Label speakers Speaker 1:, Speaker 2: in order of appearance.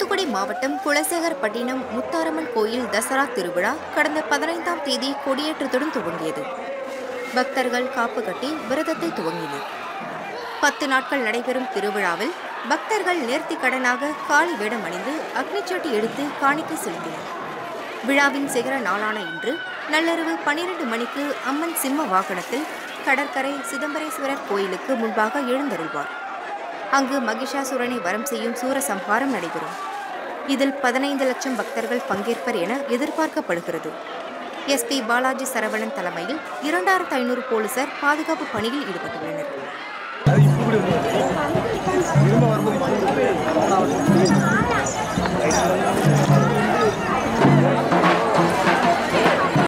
Speaker 1: தூத்துக்குடி மாவட்டம் குலசேகரப்பட்டினம் முத்தாரம்மன் கோயில் தசரா திருவிழா கடந்த பதினைந்தாம் தேதி கொடியேற்றத்துடன் துவங்கியது பக்தர்கள் காப்பு கட்டி விரதத்தை துவங்கினர் பத்து நாட்கள் நடைபெறும் திருவிழாவில் பக்தர்கள் நேர்த்திக் கடனாக காளி வேடம் அணிந்து அக்னிச்சட்டி எடுத்து காணிக்கை செலுத்தினர் விழாவின் சிகர நாளான இன்று நள்ளிரவு பனிரெண்டு மணிக்கு அம்மன் சிம்ம வாகனத்தில் கடற்கரை சிதம்பரேஸ்வரர் கோயிலுக்கு முன்பாக எழுந்தருள்வார் அங்கு மகிஷாசுரனை வரம் செய்யும் சூரசம்ஹாரம் நடைபெறும் இதில் பதினைந்து லட்சம் பக்தர்கள் பங்கேற்பர் என எதிர்பார்க்கப்படுகிறது எஸ்பி பாலாஜி சரவணன் தலைமையில் இரண்டாயிரத்து ஐநூறு போலீசார் பாதுகாப்பு பணியில் ஈடுபட்டுள்ளனர்
Speaker 2: அது இப்படி வரும்போது திரும்ப வரும்போது